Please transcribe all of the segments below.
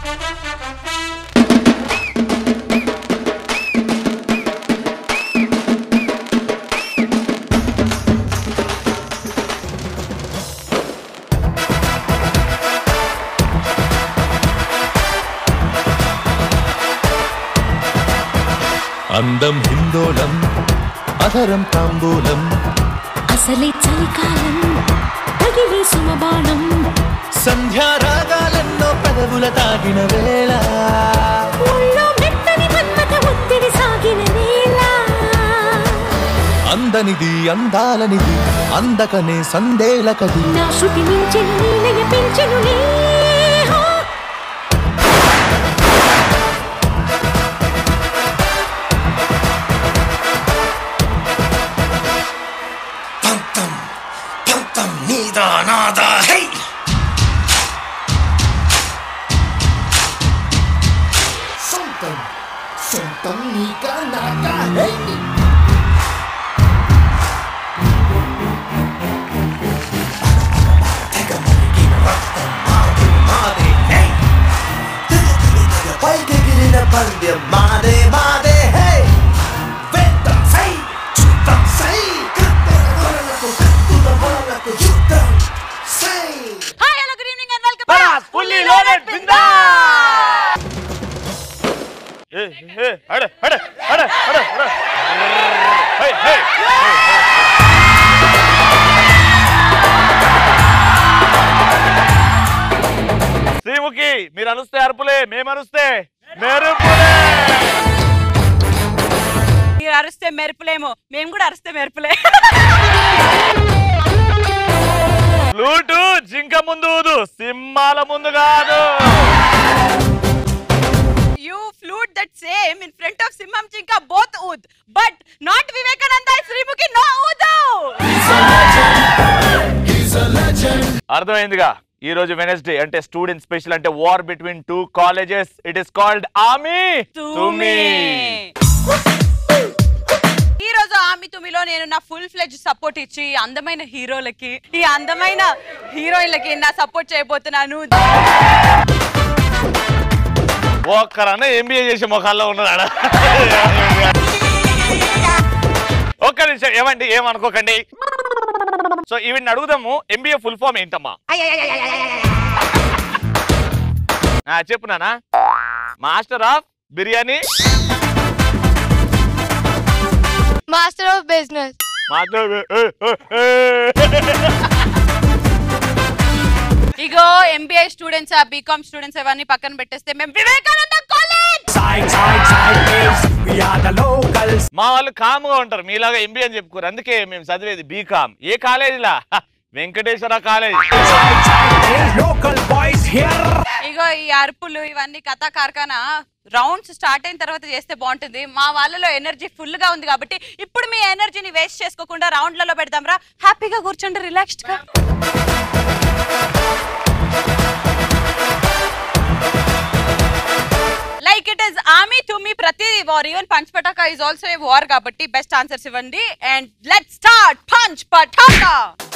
అందం హిందోళం అధరం తాంబూలం అసలే చలికాలం తగిలే సుమబాణం సంధ్యారాగాలెన్నో పెదవుల తాగిన వేళ ఒళ్ళో మెత్తని మన్మథ ఒత్తిడి సాగిన వేళ అందనిది అందాలనిది అందకనే సందేలకది నా శృతి మించెను నీలయ పెంచెను నేహో. పంతం పంతం నీదా నాదా హై సొంతం సొంతం నీకా నాకా హై తెగ మరిగిన రక్తం మాదే మాదే హై పైకెగిరిన పందెం మాదే మాదే హై వెంటం సై చుట్టం సై కత్తెర గొర్రెలకు కత్తుల మొరలకు యుద్ధం సై hi hello good evening and welcome fully loaded బిందా ఏ ఏ అడ అడ అడ అడ అడ హే హే శ్రీముఖి మీరు అరుస్తే అరుపులే మేము అరుస్తే మెరుపులే మీరు అరిస్తే మెరుపులేమో మేము కూడా అరిస్తే మెరుపులే ఫ్లూటు జింక ముందు ఊదు సింహాల ముందు కాదు you flute that same in front of సింహం చింక బోత్ ఊద్ but not Vivekananda Sreemukhi no ఊదు అర్థమైందిగా ఈ రోజు వెనస్డే అంటే స్టూడెంట్ స్పెషల్ అంటే war between two colleges it is called army తుమి ఈ రోజు ఆమె తుమిలో నేను నా ఫుల్ ఫ్లెజ్ సపోర్ట్ ఇచ్చి అందమైన హీరోలకి ఈ అందమైన హీరోయిన్లకి నా సపోర్ట్ చేయబోతున్నాను ఒక్కరన్నా ఎంబీఏ చేసే ముఖాల్లో ఉన్నాడా ఒక్క నిమిషం ఏమండి ఏమనుకోకండి సో ఈవిని అడుగుదాము ఎంబీఏ ఫుల్ ఫామ్ ఏంటమ్మా ఆ, చెప్పు నానా master of biryani master of business master ఇగో ఎంబీఐ స్టూడెంట్స్ ఆ బీకామ్ స్టూడెంట్స్ అవన్నీ పక్కన పెట్టేస్తే మేము వివేకానంద కాలేజ్ మా వాళ్ళు కామ్గా ఉంటారు మీలాగా ఎంబీఏ అని చెప్పుకోరు అందుకే మేము చదివేది బీకామ్ ఏ కాలేజీలా హ, వెంకటేశ్వర కాలేజ్ ఇగో ఈ అరుపులు ఇవన్నీ కథా కార్ఖానా రౌండ్స్ స్టార్ట్ అయిన తర్వాత చేస్తే బాగుంటుంది మా వాళ్ళలో ఎనర్జీ ఫుల్ గా ఉంది కాబట్టి ఇప్పుడు మీ ఎనర్జీని వేస్ట్ చేసుకోకుండా రౌండ్లలో పెడదాం రా హ్యాపీగా కూర్చోండి రిలాక్స్డ్ గా like it is army to me ప్రతి వార్ ఈవెన్ పంచ్ పటాకా ఇస్ ఆల్సో ఏ వార్ కాబట్టి బెస్ట్ ఆన్సర్స్ ఇవ్వండి అండ్ లెట్ స్టార్ట్ పంచ్ పటాకా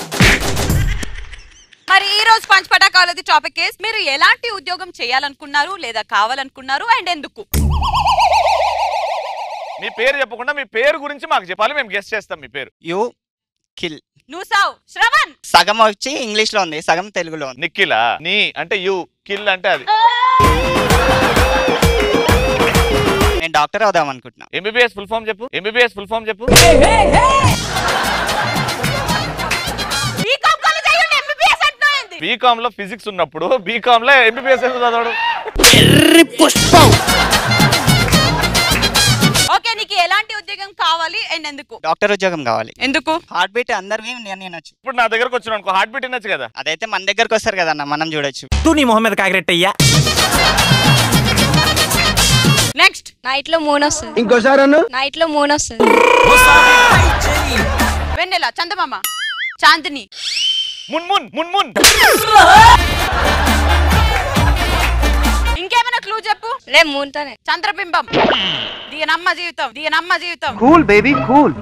మరి ఈ రోజు పంచ్ పటాకాలది టాపిక్ కేస్ మీరు ఎలాంటి ఉద్యోగం చేయాలనుకున్నారు లేదా కావాలనుకున్నారు అండ్ ఎందుకు మీ పేరు చెప్పకుండా మీ పేరు గురించి మాకు చెప్పాలి మేము గెస్ట్ చేస్తాం మీ పేరు యు కిల్ నువ్వు సావ్ శ్రవణ్ సగం వచ్చి ఇంగ్లీష్ లో ఉంది సగం తెలుగులో ఉంది నిఖిలా నీ అంటే యు కిల్ అంటే అది నేను డాక్టర్ అవుదాం అనుకుంటున్నా ఎంబీబీఎస్ ఫుల్ ఫామ్ చెప్పు ఎంబీబీఎస్ ఫుల్ ఫామ్ చెప్పు బీకామ్ కాలేజ్ అయ్యుండి ఎంబీబీఎస్ అంటున్నావు ఏంది? బీకామ్ లో ఫిజిక్స్ ఉన్నప్పుడు బీకామ్ లో ఎంబీబీఎస్ ఎందుకు చదవడు ఓకే నీకు ఎలాంటి ఉద్యోగం కావాలి అండ్ ఎందుకు డాక్టర్ ఉద్యోగం కావాలి ఎందుకు హార్ట్ బీట్ అందరివి నేను వినొచ్చు ఇప్పుడు నా దగ్గరకు వచ్చిన అనుకో హార్ట్ బీట్ వినొచ్చు కదా అదైతే మన దగ్గరకు వస్తారు కదన్న మనం చూడొచ్చు తూ నీ మొహం మీద కాకిరెట్టయ్యా నెక్స్ట్ నైట్ లో మూన్ వస్తుంది ఇంకోసారి అన్న నైట్ లో మూన్ వస్తుంది వెన్నెల చందమామ చాందిని మున్ మున్ మున్ మున్ ఇంకేమైనా క్లూ చెప్పు లే మూన్ తోనే చంద్రబింబం దీనమ్మ జీవితం దీనమ్మ జీవితం cool baby cool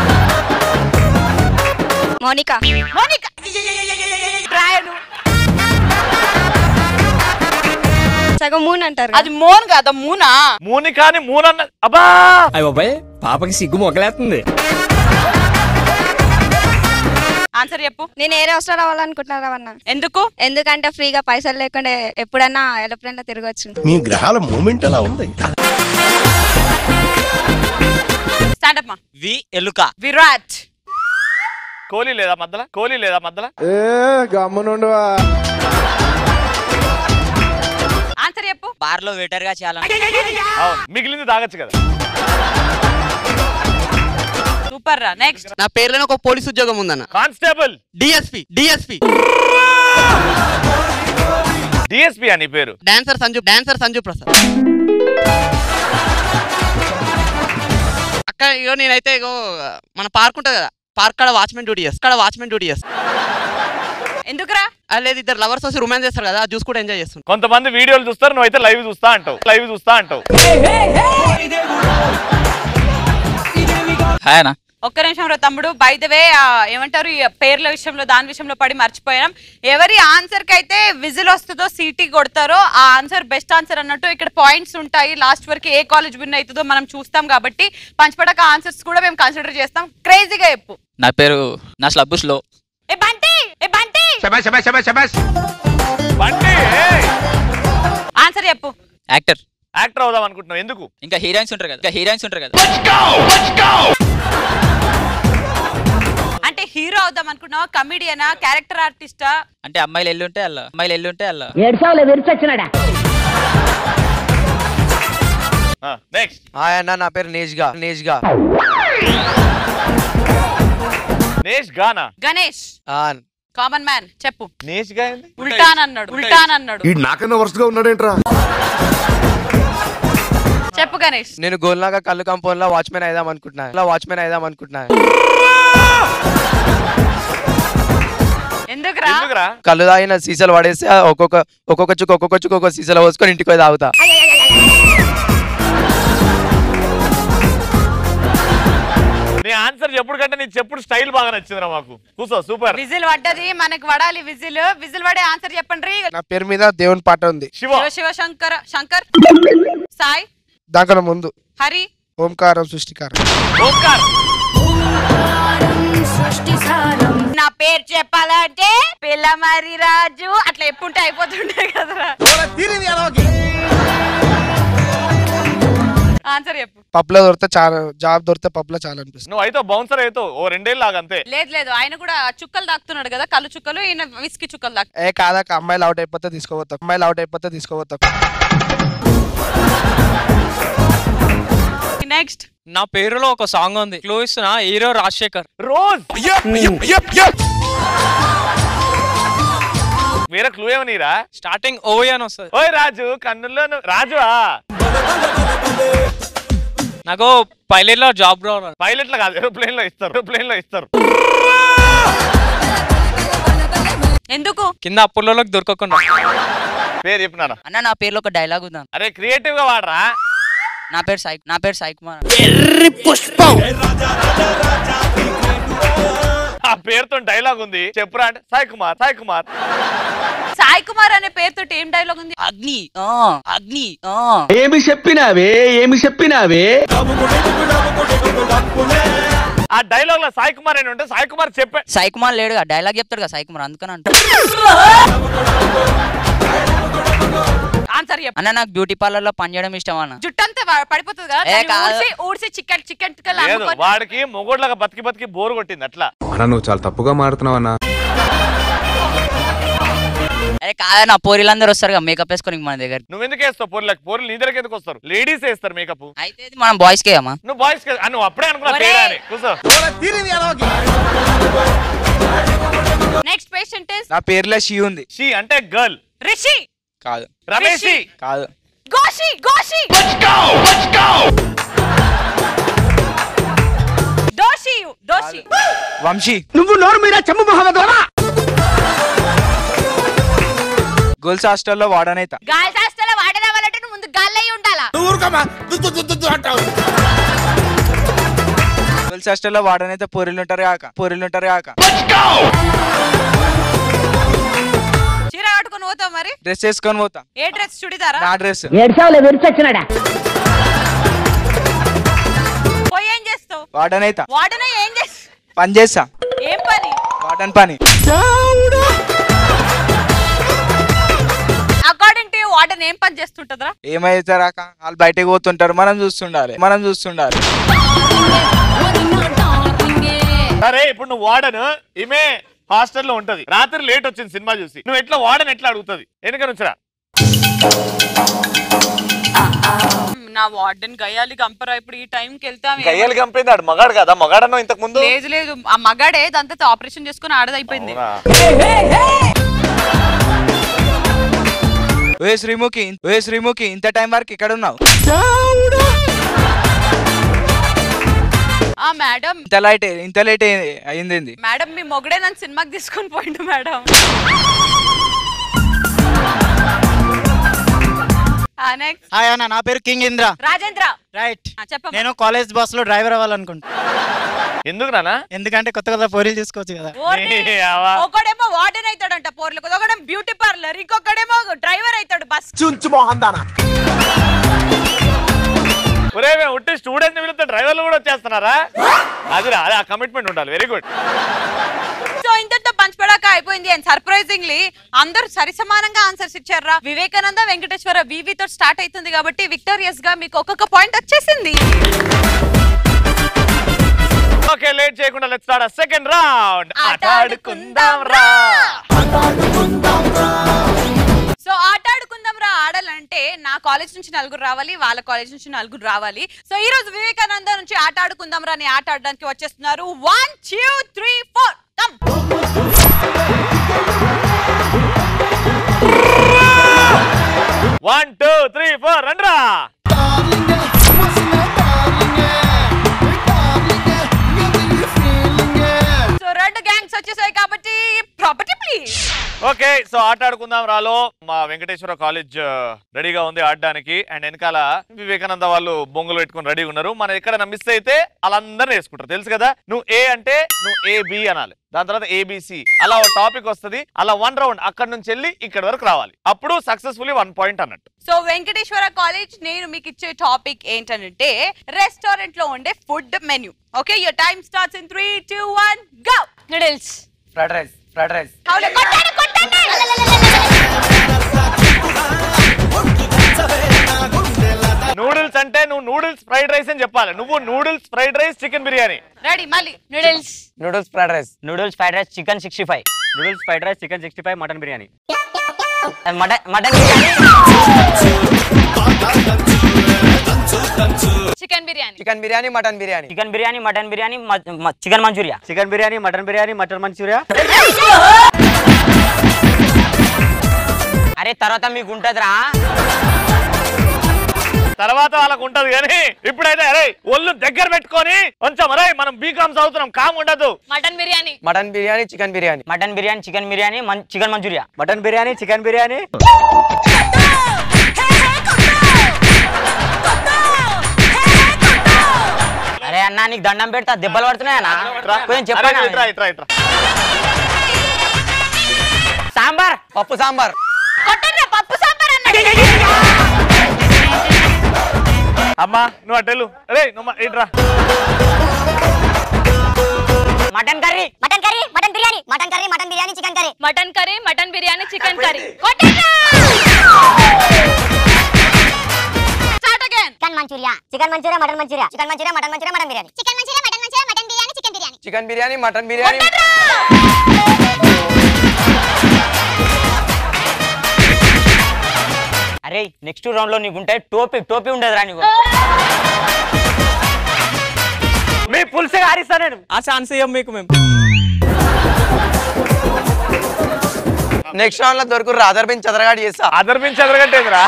Monica Monica రాయను సగం మూన్ అంటారు అది మోన్ కాదా మూనా మూని కాని మూనన్న అబ్బా అయ్య బాబాయ్ పాపకి సిగ్గు మొగలేస్తుంది ఆన్సర్ చెప్పు నేను ఏ రాష్ట్రం రావాలనుకుంటున్నా రావన్న ఎందుకు ఎందుకంటే ఫ్రీగా పైసలు లేకుండా ఎప్పుడన్నా ఏరోప్లేన్ లో తిరగచ్చు మీ గ్రహాల మూమెంట్ అలా ఉంది స్టాండప్ మా వి ఎలుక విరాట్ కోహ్లీ లేదా మధ్యలో కోహ్లీ లేదా మధ్యలో ఆన్సర్ చెప్పు బార్ లో వెయిటర్ గా చేయాలని అవును మిగిలింది తాగొచ్చు కదా సూపర్ రా నెక్స్ట్ నా పేర్లోనే ఒక పోలీస్ ఉద్యోగం ఉందన్న కానిస్టేబుల్ డిఎస్పి డిఎస్పి డిఎస్పి అని పేరు డాన్సర్ సంజు డాన్సర్ సంజు ప్రసాద్ అక్కడ ఇగో నేనైతే ఇగో మన పార్క్ ఉంటుంది కదా పార్క్ కాడ వాచ్మెన్ డ్యూటీ చేస్తా అక్కడ వాచ్మెన్ డ్యూటీ చేస్తా ఎందుకురా అది లేదు ఇద్దరు లవర్స్ వచ్చి రొమాన్స్ చేస్తారు కదా అది చూసి కూడా ఎంజాయ్ చేస్తుంటా కొంతమంది వీడియోలు చూస్తారు నువ్వైతే లైవ్ చూస్తా అంటావు లైవ్ చూస్తా అంటావు హాయ్ అన్న ఒక్క నిమిషం రా తమ్ముడు బై ద వే ఏమంటారు ఈ పేర్ల విషయంలో దాని విషయంలో పడి మర్చిపోయాం ఎవరి ఆన్సర్ కి అయితే విజిల్ వస్తుందో సీటీ కొడతారో ఆ ఆన్సర్ బెస్ట్ ఆన్సర్ అన్నట్టు ఇక్కడ పాయింట్స్ ఉంటాయి లాస్ట్ వరకు ఏ కాలేజ్ విన్ అవుతుందో మనం చూస్తాం కాబట్టి పంచపడక ఆన్సర్స్ కూడా మేము కన్సిడర్ చేస్తాం క్రేజీగా చెప్పు నా పేరు నా స్లబ్బుస్ లో ఏ బంటి ఏ బంటి బండి ఆన్సర్ చెప్పు యాక్టర్ యాక్టర్ అవుదాం అనుకుంటున్నావు ఎందుకు ఇంకా హీరోయిన్స్ ఉంటారు కదా ఇంకా హీరోయిన్స్ ఉంటారు కదా అంటే హీరో అవుదాం అనుకున్నావా కమిడియనా క్యారెక్టర్ ఆర్టిస్టా అంటే అమ్మాయిలు ఎల్లుంటే అల్ల అమ్మాయిలు ఎల్లుంటే అల్ల నెక్స్ట్ హాయ్ అన్న నా పేరు నేజ్గా నేజ్గా నేష్ గానా గణేష్ కామన్ మ్యాన్ చెప్పు నేష్ గా ఏంది ఉల్టాన్ అన్నాడు ఉల్టాన్ అన్నాడు ఈ నాకన్నా వరుసగా ఉన్నాడేంట్రా చెప్పు గణేష్ నేను గోల్నాగా కళ్ళు కంపౌండ్ లో వాచ్మెన్ అయిదాం అనుకుంటున్నా ఇలా వాచ్మెన్ అయిదాం అనుకుంటున్నా ఎందుకురా ఎందుకురా కళ్ళు తాగిన సీసాలు పడేస్తే ఆ ఒక్కొక్క ఒక్కొక్క చుక్క ఒక్కొక్క చుక్క ఒక్కొక్క సీసాలో పోసుకొని ఇంటికి పోయి తాగుతా నీ ఆన్సర్ చెప్పుడు కంటే నీ చెప్పుడు స్టైల్ బాగా నచ్చిందిరా మాకు కూర్చో సూపర్ విజిల్ పడ్డది మనకు పడాలి విజిల్ విజిల్ పడే ఆన్సర్ చెప్పండి నా పేరు మీద దేవుని పాట ఉంది శివ శివ శివ శంకర్ శంకర్ సాయి దానికన్నా ముందు హరి ఓంకారం సృష్టికారం ఓంకార్ నా పేరు చెప్పాలంటే పిల్లమరి రాజు అట్లా ఎప్పుంటే అయిపోతుండే కదరా ఆన్సర్ చెప్పు పబ్లో దొరికితే చాలా జాబ్ దొరికితే పబ్లో చాలా అనిపిస్తుంది నువ్వు అయితే బౌన్సర్ అవుతావు ఓ రెండేళ్ళు లాగా అంతే లేదు లేదు ఆయన కూడా చుక్కలు దాక్కుతున్నాడు కదా కళ్ళు చుక్కలు ఈయన విస్కీ చుక్కలు దాక్కు ఏ కాదాక అమ్మాయిలు అవుట్ అయిపోతే తీసుకోపోతాం అమ్మాయిలు అవుట్ అయిపోతే తీసుకోపోతాం నెక్స్ట్ నా పేరులో ఒక సాంగ్ ఉంది క్లూ ఇస్తున్నా హీరో రాజశేఖర్ రోజ్ వేరే క్లూ ఏమనీరా స్టార్టింగ్ ఓవి అని వస్తుంది ఓయ్ రాజు కన్నుల్లో నువ్వు- రాజువా నాకు పైలట్ లో జాబ్ రావాలి పైలట్ లో కాదు ఏరోప్లేన్ లో ఇస్తారు ఏరోప్లేన్ లో ఇస్తారు ఎందుకు కింద అప్పుల్లోకి దొరకకుండా పేరు చెప్పినాను అన్న నా పేరులో ఒక డైలాగ్ ఉందా అరే క్రియేటివ్ గా వాడరా నా పేరు సాయి నా పేరు సాయి కుమార్ ఆ పేరుతో డైలాగ్ ఉంది చెప్పురా అంటే సాయి కుమార్ సాయి కుమార్ సాయి కుమార్ అనే పేరుతో ఏం డైలాగ్ ఉంది అగ్ని ఆ అగ్ని ఆ ఏమి చెప్పినావే ఏమి చెప్పినావే ఆ డైలాగ్ లో సాయి కుమార్ అని ఉంటే సాయి కుమార్ చెప్పే సాయి కుమార్ లేడుగా డైలాగ్ చెప్తాడు కదా సాయి కుమార్ అందుకని అంట ఆన్సర్ చెప్పు అన్న నాకు బ్యూటీ పార్లర్ లో పనిచేయడం ఇష్టం అన్న జుట్టంతా వా- పడిపోతుంది కదా ఏ దాన్ని కాదు. ఊడ్చి ఊడ్చి చికెన్ చికెన్ లేదు వాడికి మొగోడ్లాగా బతికి బతికి బోరు కొట్టింది అట్లా అన్నా నువ్వు చాలా తప్పుగా మారుతున్నావు అన్నా అరే కాదన్న పోరీలందరూ వస్తారు కదా మేకప్ వేసుకొని మన దగ్గర నువ్వు ఎందుకు వేస్తావు పోర్లకు పోర్లు నీ దగ్గరికి ఎందుకు వస్తారు లేడీస్ వేస్తారు మేకప్ అయితే ఇది మనం బాయ్స్ కే అమ్మా నువ్వు బాయ్స్ నువ్వు అప్పుడే అనుకున్నా ఒరేయ్. తేడా అని కూర్చో నెక్స్ట్ పేషెంట్ ఇస్ నా పేరులో షీ ఉంది షీ అంటే గర్ల్ రిషి కాదు రమేషి కాదు గోషి గోషి దోషి దోషి వంశీ నువ్వు నోరు మీద చెమ్ము మహమ్మద్ గర్ల్స్ హాస్టల్లో వాడనైతా గాలి శాస్త్రాల వాడిన వాళ్ళంటే నువ్వు ముందు గాలి అయి ఉండాలా గర్ల్స్ హాస్టల్లో వాడనైతే పొరిలు ఉంటారు కాక పొరిలు ఉంటారు కాక చీర కట్టుకొని పోతావు మరి డ్రెస్ వేసుకొని పోతా ఏ డ్రెస్ చుడిదారా నా డ్రెస్ ఏడ్చావులే విరిచొచ్చినాడా పోయి ఏం చేస్తావు వాడన్ అయితా వాడన ఏం చేస్తావు పని చేస్తా ఏం పని వాడన్ పని అకార్డింగ్ టు వాడన్ ఏం పని చేస్తుంటదిరా ఏమైతారాక వాళ్ళు బయటకు పోతుంటారు మనం చూస్తుండాలి మనం చూస్తుండాలి సరే ఇప్పుడు నువ్వు వాడను ఈమె హాస్టల్లో ఉంటది రాత్రి లేట్ వచ్చింది సినిమా చూసి నువ్వు ఎట్లా వాడని ఎట్లా అడుగుతుంది వెనుక నుంచిరా నా వార్డెన్ గయ్యాలి గంపరా ఇప్పుడు ఈ టైంకి వెళ్తాం గయ్యాలు కంపింది ఆడు మగాడు కదా మగాడన్నో ఇంతకు ముందు లేదు లేదు ఆ మగాడే దాంతో ఆపరేషన్ చేసుకుని ఆడదైపోయింది ఓ శ్రీముఖి ఓ శ్రీముఖి ఇంత టైం వరకు ఇక్కడ ఉన్నావు ఆ మేడం ఇంత లైట్ ఇంత లేట్ అయింది ఏంది? మేడం మీ మొగడే నన్ను సినిమాకి తీసుకొని పోయిండు మేడం నెక్స్ట్ హాయ్ అన్న నా పేరు కింగ్ ఇంద్ర రాజేంద్ర రైట్ ఆ, చెప్పమ్మా నేను కాలేజ్ బస్ లో డ్రైవర్ అవ్వాలనుకుంటా ఎందుకు నానా ఎందుకంటే కొత్త కొత్త పోరీలు తీసుకోవచ్చు కదా ఓర్ని. ఒకడేమో వార్డెన్ అవుతాడంట పోర్లకు ఒకడేమో బ్యూటీ పార్లర్ ఇంకొకడేమో డ్రైవర్ అవుతాడు బస్ చుంచు మోహన్ దానా ఒరే మేము ఉట్టి స్టూడెంట్ వెళ్తే డ్రైవర్లు కూడా వచ్చేస్తున్నారా అది అదే ఆ కమిట్మెంట్ ఉండాలి వెరీ గుడ్ సో ఇంతటితో పంచపడాక అయిపోయింది అండ్ సర్ప్రైజింగ్లీ అందరూ సరి సమానంగా ఆన్సర్స్ ఇచ్చారా వివేకానంద వెంకటేశ్వర వివి తో స్టార్ట్ అవుతుంది కాబట్టి విక్టోరియస్ గా మీకు ఒక్కొక్క పాయింట్ వచ్చేసింది ఓకే లేట్ చేయకుండా లెట్స్ స్టార్ట్ సెకండ్ రౌండ్ ఆట ఆడుకుందాం రా సో ఆట ఆడుకుందాం రా ఆడాలంటే నా కాలేజ్ నుంచి నలుగురు రావాలి వాళ్ళ కాలేజ్ నుంచి నలుగురు రావాలి సో ఈ రోజు వివేకానంద నుంచి ఆట ఆడుకుందాం రా అని ఆట ఆడడానికి వచ్చేస్తున్నారు one two three four come one two three four రండ్రా సో రెండు గ్యాంగ్స్ వచ్చేసాయి కాబట్టి ప్రాపర్టీ ప్లీజ్ ఓకే సో ఆట ఆడుకుందాం రాలో మా వెంకటేశ్వర కాలేజ్ రెడీగా ఉంది ఆడడానికి అండ్ వెనకాల వివేకానంద వాళ్ళు బొంగులు పెట్టుకుని రెడీ ఉన్నారు మనం ఎక్కడ మిస్ అయితే వాళ్ళందరూ వేసుకుంటారు తెలుసు కదా నువ్వు ఏ అంటే నువ్వు ఏ బి అనాలి దాని తర్వాత ఏబిసి అలా ఒక టాపిక్ వస్తది అలా వన్ రౌండ్ అక్కడ నుంచి వెళ్ళి ఇక్కడ వరకు రావాలి అప్పుడు సక్సెస్ఫుల్లీ వన్ పాయింట్ అన్నట్టు సో వెంకటేశ్వర కాలేజ్ నేను మీకు ఇచ్చే టాపిక్ ఏంటంటే రెస్టారెంట్ లో ఉండే food menu okay your time starts in three two one go noodles fried rice fried rice noodles అంటే నువ్వు నూడిల్స్ ఫ్రైడ్ రైస్ అని చెప్పాలి నువ్వు noodles fried rice chicken biryani ready మళ్ళీ noodles noodles fried rice noodles fried rice chicken sixty five noodles fried rice chicken sixty five mutton biryani mutton mutton biryani chicken biryani chicken biryani mutton biryani chicken biryani mutton biryani chicken manchurian chicken biryani mutton biryani mutton manchurian అరే తర్వాత మీకు ఉంటదిరా తర్వాత వాళ్ళకు ఉంటది కానీ ఇప్పుడైతే అరే ఒళ్ళు దగ్గర పెట్టుకొని కొంచెం అరే మనం బీకామ్ చదువుతున్నాం కామ్ ఉండదు mutton biryani mutton biryani chicken biryani mutton biryani chicken biryani chicken manchurian mutton biryani chicken biryani అరే అన్నా నీకు దండం పెడతా దెబ్బలు పడుతున్నాయన్నా కొంచెం అరే, చెప్పాను ఇట్రా, ఇట్రా, ఇట్రా. సాంబార్ పప్పు సాంబార్ కొట్టండి పప్పు సాంబార్ అన్నాడు అమ్మా నువ్వు అటెలు అరే నువ్వు ఇట్రా mutton curry mutton curry mutton biryani mutton curry mutton biryani chicken curry mutton curry mutton biryani chicken curry start again chicken manchurian chicken manchurian mutton manchurian chicken manchurian mutton manchurian mutton biryani chicken manchurian mutton manchurian mutton biryani chicken biryani chicken biryani mutton biryani అరే next round లో నీకు ఉంటాయి టోపీ టోపీ ఉండదురా నీకు మీ పులుసు ఆరిస్తా నేను ఆ ఛాన్స్ ఇవ్వం మీకు మేము నెక్స్ట్ రౌండ్ లో దొరుకురు అదర్ బెంచ్ చదరగాడు చేస్తా అదర్ మించి ఎదరగట్టేదిరా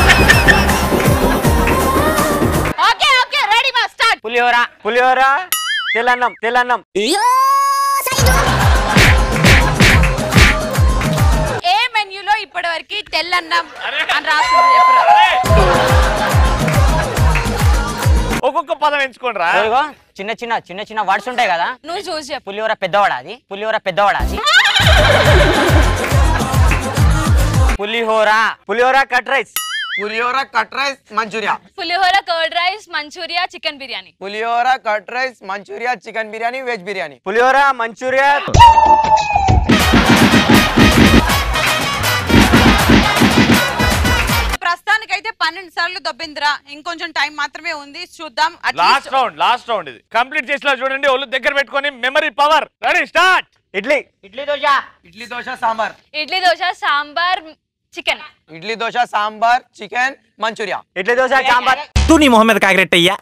ఓకే ఓకే రెడీ మా స్టార్ట్ పులిహోర పులిహోర తెల్లన్నం తెల్లన్నం ఏ మెన్యూలో ఇప్పటి వరకు తెల్లన్నం అని రాసింది చెప్పురా ఒక్కొక్క పదం ఎంచుకోండి రా ఇదిగో చిన్న చిన్న చిన్న చిన్న వర్డ్స్ ఉంటాయి కదా నువ్వు చూసి చెప్పు పులిహోర పెద్దవాడ అది పులిహోర పెద్దవాడ అది పులి పులిహోర పులిహోర కట్ రైస్ పులిహోర కట్ రైస్ మంచూరియా పులిహోర curd rice manchurian chicken biryani పులిహోర curd rice manchurian chicken biryani veg biryani పులిహోర మంచూరియా ప్రస్తుతానికైతే పన్నెండు సార్లు దొబ్బిందిరా ఇంకొంచెం టైం మాత్రమే ఉంది చూద్దాం At last least- round last round ఇది కంప్లీట్ చేసినా చూడండి ఒళ్ళు దగ్గర పెట్టుకొని memory power ready start idli idli dosa idli dosa sambar idli dosa sambar chicken idli dosa sambar chicken manchurian idli dosa sambar తూ నీ మొహమ్మద్ కాకిరెట్టయ్యా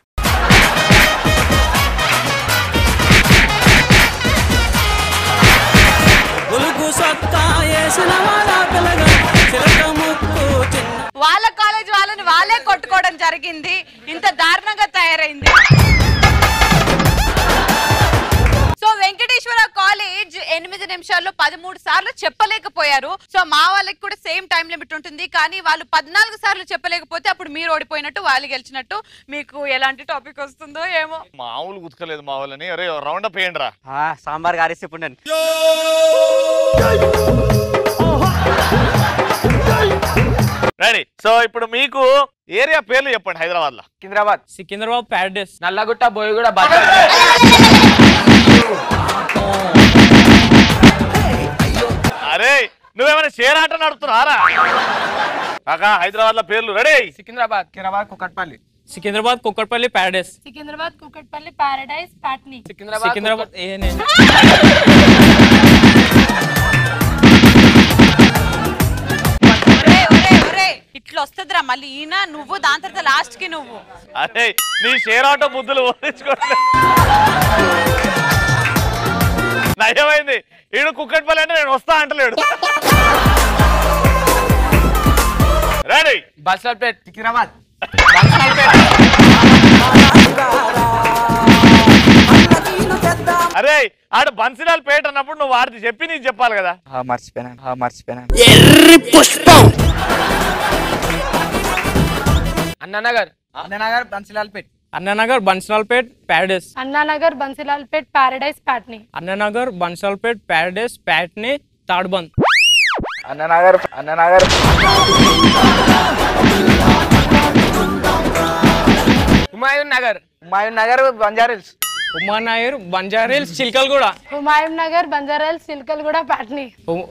వాళ్ళ కాలేజ్ వాళ్ళని వాళ్ళే కొట్టుకోవడం జరిగింది ఇంత దారుణంగా తయారైంది సో వెంకటేశ్వర కాలేజ్ ఎనిమిది నిమిషాల్లో పదమూడు సార్లు చెప్పలేకపోయారు సో మా వాళ్ళకి కూడా సేమ్ టైం లిమిట్ ఉంటుంది కానీ వాళ్ళు పద్నాలుగు సార్లు చెప్పలేకపోతే అప్పుడు మీరు ఓడిపోయినట్టు వాళ్ళు గెలిచినట్టు మీకు ఎలాంటి టాపిక్ వస్తుందో ఏమో మామూలు గుతకలేదు మా వాళ్ళని అరే రౌండ్ అప్ వేయండి రా సాంబార్ గారేసి ఇప్పుడు నేను రెడీ సో ఇప్పుడు మీకు ఏరియా పేర్లు చెప్పండి హైదరాబాద్ లో సికింద్రాబాద్ సికింద్రాబాద్ ప్యారడైస్ నల్లగుట్ట బోయగూడ బజార్ అరే నువ్వేమైనా షేర్ ఆట నడుతున్నారా కాకా హైదరాబాద్ లో పేర్లు ready Secunderabad Secunderabad Kukatpally Secunderabad Kukatpally Paradise Secunderabad Kukatpally Paradise Patny Secunderabad ఏ నేను ఒరే, ఒరే, ఒరే, ఇట్లా వస్తుందిరా మళ్ళీ ఈయన నువ్వు దాని తర్వాత లాస్ట్ కి నువ్వు అరే నీ షేర్ ఆటో బుద్ధులు ఓడించుకోండి నయమైంది ఈడు కుక్కట్పల్లి అంటే నేను వస్తా అంటలేడు రెడీ బస్లాపేట్ సికింద్రాబాద్ అరే ఆడు బన్సిలాల్ పేట అన్నప్పుడు నువ్వు వాడికి చెప్పి నీకు చెప్పాలి కదా మర్చిపోయినా మర్చిపోయినా Anna Nagar Anna Nagar Bansilalpet Anna Nagar Bansilalpet Paradise Anna Nagar Bansilalpet Paradise Patny Anna Nagar Bansilalpet Paradise Patny Tadbund Anna Nagar Anna Nagar Humayun Nagar Humayun Nagar Banjara Hills ఉమానాయర్ Banjara Hills Chilkalguda Humayun Nagar Banjara Hills Chilkalguda Patny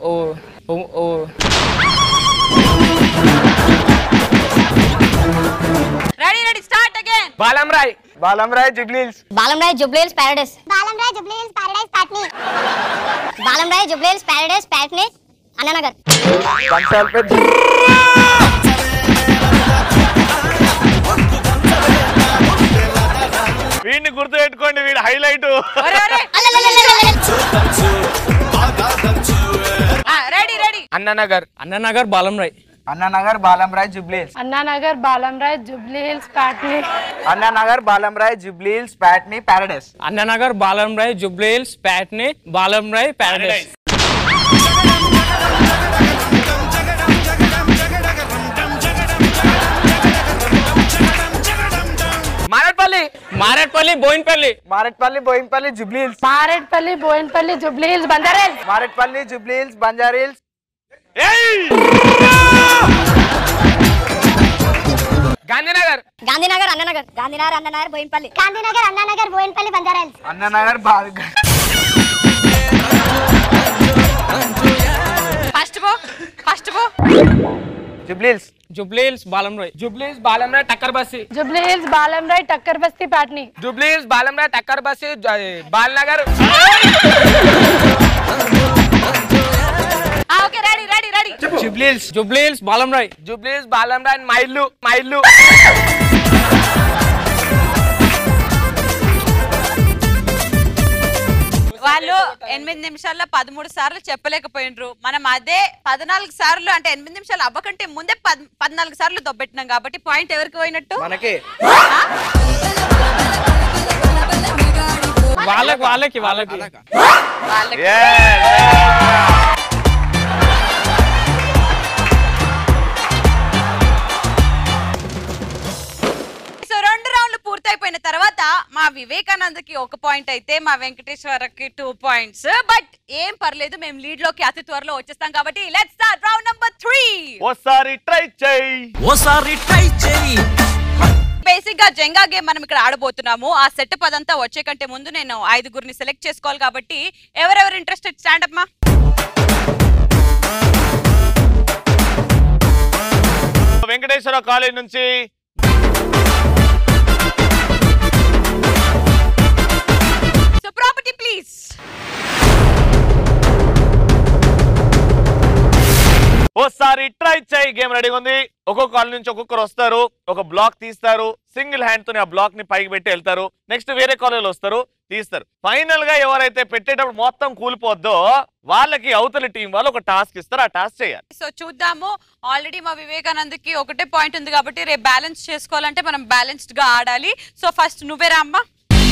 ready ready start again Balamrai Balamrai Jubilee Hills Balamrai Jubilee Hills Paradise Balamrai Jubilee Hills Paradise Patny Balamrai Jubilee Hills Paradise Patny Anna Nagar Bansilalpet వీడిని గుర్తు పెట్టుకోండి వీడు highlight ready ready Anna Nagar Anna Nagar Balamrai Anna Nagar Balamrai Jubilee Hills Anna Nagar Balamrai Jubilee Hills Patny Anna Nagar Balamrai Jubilee Hills Patny Paradise Anna Nagar Balamrai Jubilee Hills Patny Balamrai Paradise Marredpally Marredpally Bowenpally Marredpally Bowenpally Jubilee Hills Marredpally Bowenpally Jubilee Hills Banjara Hills Marredpally Jubilee Hills Banjara Hills Gandhi Nagar Gandhi Nagar Anna Nagar Gandhi Nagar Anna Nagar Bowenpally Gandhi Nagar Anna Nagar Bowenpally Banjara Hills Anna Nagar first పో ఫస్ట్ పో జుబ్లీల్స్ జుబ్లీహిల్స్ బాలంరాయ్ జుబ్లీల్స్ బాలంరాయ్ టక్కర్ బస్సి జుబ్లీ హిల్స్ బాలంరాయ్ టక్కర్ బస్తీ పాట్నీ జుబ్లీల్స్ బాలంరాయ్ టక్కర్ బస్సి Balanagar okay ready ready ready Jubilee Hills Jubilee Hills Balamrai Jubilee Hills Balamrai మైళ్ళు మైళ్ళు వాళ్ళు ఎనిమిది నిమిషాల్లో పదమూడు సార్లు చెప్పలేకపోయినరు మనం అదే పద్నాలుగు సార్లు అంటే ఎనిమిది నిమిషాలు అవ్వకంటే ముందే పద్ పద్నాలుగు సార్లు దొబ్బెట్టినాం కాబట్టి పాయింట్ ఎవరికి పోయినట్టు మనకి వాళ్ళకి వాళ్ళకి వాళ్ళకి వాళ్ళకి సో రెండు రౌండ్లు పూర్తయిపోయిన తర్వాత మా వివేకానందకి ఒక పాయింట్ అయితే మా వెంకటేశ్వరకి టూ పాయింట్స్ బట్ ఏం పర్లేదు మేము లీడ్ లోకి అతి త్వరలో వచ్చేస్తాం కాబట్టి let's start round number three ఓసారి ట్రై చేయి ఓసారి ట్రై చేయి బేసిక్ గా జెంగా గేమ్ మనం ఇక్కడ ఆడబోతున్నాము ఆ సెటప్ అదంతా వచ్చే కంటే ముందు నేను ఐదుగురిని సెలెక్ట్ చేసుకోవాలి కాబట్టి ఎవరెవరు ఇంట్రెస్టెడ్ స్టాండప్ మా వెంకటేశ్వర కాలేజ్ నుంచి సో ప్రాపర్టీ ప్లీజ్ ఓసారి ట్రై చేయి గేమ్ రెడీగా ఉంది ఒక్కొక్క కాలనీ నుంచి ఒక్కొక్కరు వస్తారు ఒక బ్లాక్ తీస్తారు సింగిల్ హ్యాండ్ తోని ఆ బ్లాక్ ని పైకి పెట్టి వెళ్తారు నెక్స్ట్ వేరే కాలేజీలో వస్తారు తీస్తారు ఫైనల్ గా ఎవరైతే పెట్టేటప్పుడు మొత్తం కూలిపోద్దో వాళ్ళకి అవతలి టీం వాళ్ళు ఒక టాస్క్ ఇస్తారు ఆ టాస్క్ చేయాలి సో చూద్దాము ఆల్రెడీ మా వివేకానంద్కి ఒకటే పాయింట్ ఉంది కాబట్టి రేపు బ్యాలెన్స్ చేసుకోవాలంటే మనం బ్యాలెన్స్డ్ గా ఆడాలి సో ఫస్ట్ నువ్వే రామ్మా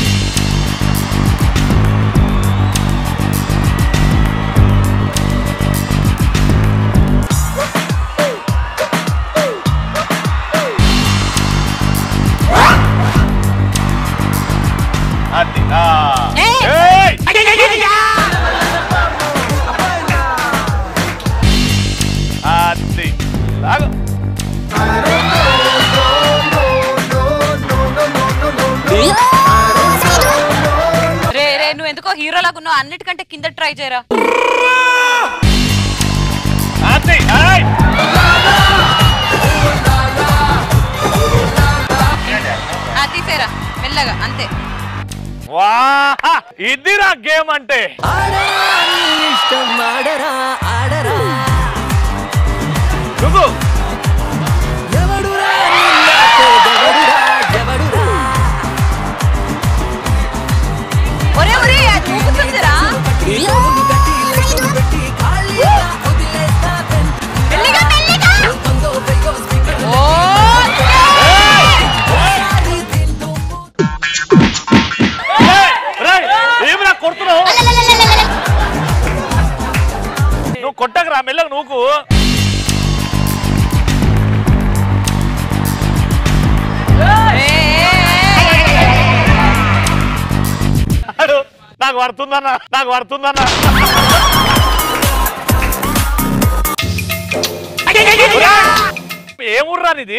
అది ఆ. ఏయ్! అది లాగు రే రే నువ్వు ఎందుకో హీరో లాగా ఉన్నావు అన్నిటికంటే కింద ట్రై చేయరా అది ఏయ్! ఆ, తీసేరా మెల్లగా అంతే వా ఇదిరా గేమ్ అంటే నువ్వు ఒరే ఒరే అది ఊగుతుందిరా మెల్లిగా మెల్లిగా ఓ రేయ్, ఏమిరా కొడుతున్నావు నువ్వు కొట్టకరా మెల్లగా నువ్వు అడు, నాకు పడుతుందన్న నాకు పడుతుందన్న ఏముర్రా ఇది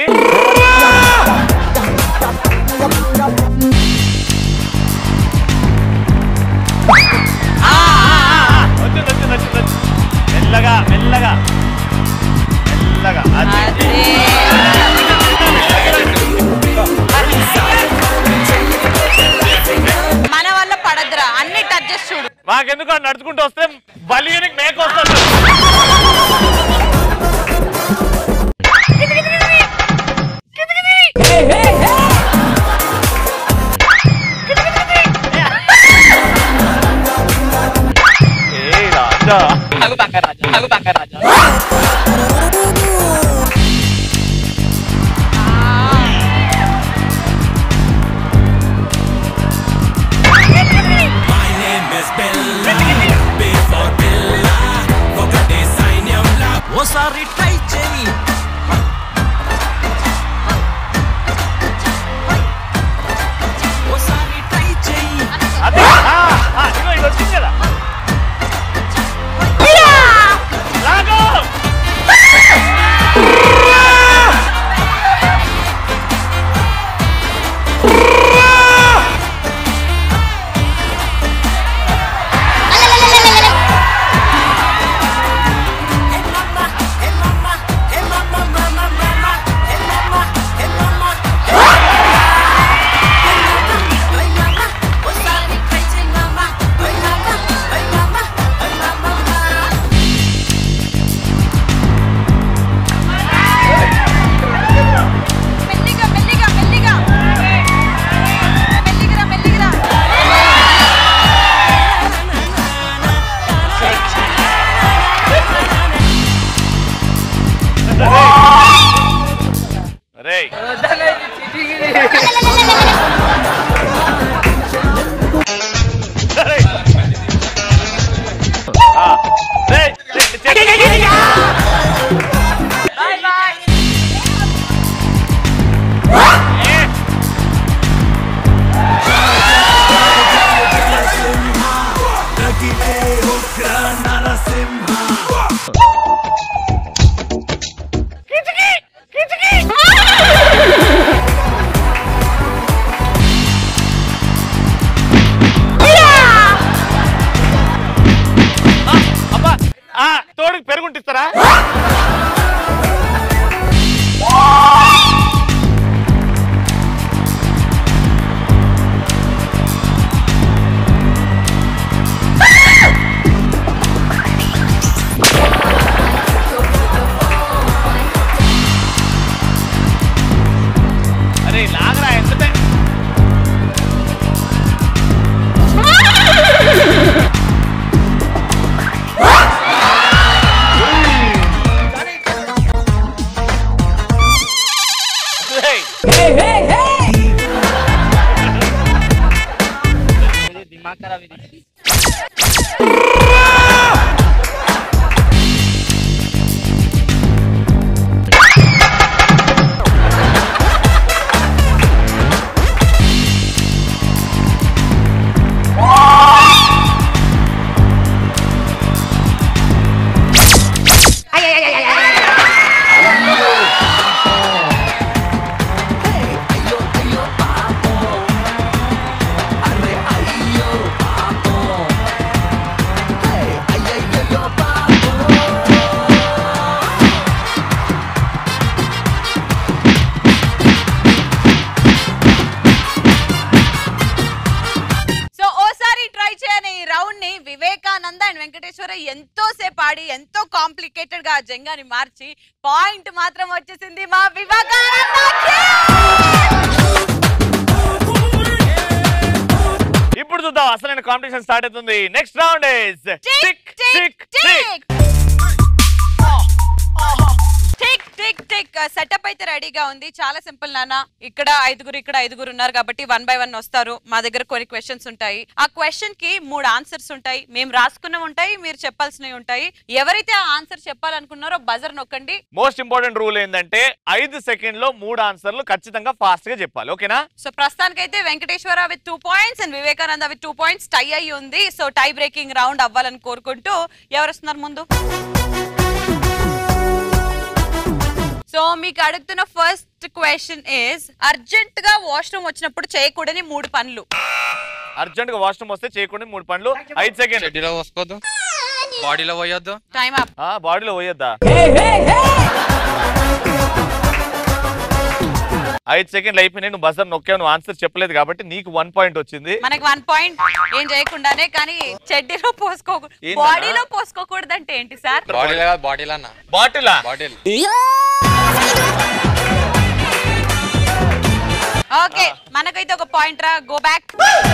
వచ్చింది వచ్చింది వచ్చింది వచ్చింది. మెల్లగా మెల్లగా మెల్లగా అది. మన వల్ల పడద్దురా అన్ని టచ్ చేసి చూడు మాకెందుకు అటు నడుచుకుంటూ వస్తే బలియనికి మేక వస్తుంది ఏయ్ రాజా అగు పక్క రాజా అగు పక్క రాజా ఓసారి ట్రై చేయి ఓసారి ట్రై చేయి అదే ఆ, ఆ, ఇదిగో ఇది వచ్చింది కదా లాగు అరే లాగరా ఎంత టైం సో ఓసారి ట్రై చేయని ఈ రౌండ్ ని వివేకానంద అండ్ వెంకటేశ్వర ఎంతో సేపు ఆడి ఎంతో కాంప్లికేటెడ్ గా ఆ జంగాని మార్చి పాయింట్ మాత్రం వచ్చేసింది మా వివేకానందకి ఇప్పుడు చూద్దాం అసలైన కాంపిటీషన్ స్టార్ట్ అవుతుంది next round is tick tick tick tick tick tick setup అయితే రెడీగా ఉంది చాలా సింపుల్ నాన్న ఇక్కడ ఐదుగురు ఇక్కడ ఐదుగురు ఉన్నారు కాబట్టి వన్ బై వన్ వస్తారు మా దగ్గర కొన్ని క్వశ్చన్స్ ఉంటాయి ఆ క్వశ్చన్ కి మూడు ఆన్సర్స్ ఉంటాయి మేము రాసుకున్నవి ఉంటాయి మీరు చెప్పాల్సినవి ఉంటాయి ఎవరైతే ఆ ఆన్సర్ చెప్పాలనుకున్నారో బజర్ నొక్కండి మోస్ట్ ఇంపార్టెంట్ రూల్ ఏంటంటే ఐదు సెకండ్ లో మూడు ఆన్సర్లు ఖచ్చితంగా ఫాస్ట్ గా చెప్పాలి ఓకేనా సో ప్రస్తుతానికైతే Venkateswara with two points and Vivekananda with two points tie అయ్యి ఉంది సో టై బ్రేకింగ్ రౌండ్ అవ్వాలని కోరుకుంటూ ఎవరు వస్తున్నారు ముందు సో మీకు అడుగుతున్న ఫస్ట్ క్వశ్చన్ ఇస్ అర్జెంట్ గా వాష్రూమ్ వచ్చినప్పుడు చేయకూడని మూడు పనులు అర్జెంట్ గా వాష్రూమ్ వస్తే చేయకుండా మూడు పనులు ఐదు సెకండ్ షెడ్యూలో పోసుకోవద్దు బాడీలో పోయొద్దు టైం అప్ బాడీలో పోయొద్దా ఐదు సెకండ్లు అయిపోయినాయి నువ్వు బజర్ నొక్కావు నువ్వు ఆన్సర్ చెప్పలేదు కాబట్టి నీకు వన్ పాయింట్ వచ్చింది మనకి వన్ పాయింట్ ఏం చేయకుండానే కానీ చెడ్డీలో పోసుకోకూడదు ఏంటన్నా? బాడీలో పోసుకోకూడదు అంటే ఏంటి సార్ బాడీలో కాదు బాడీలో అన్న బాటిలా బాటిల్ ఓకే మనకైతే ఒక పాయింట్ రా గో బ్యాక్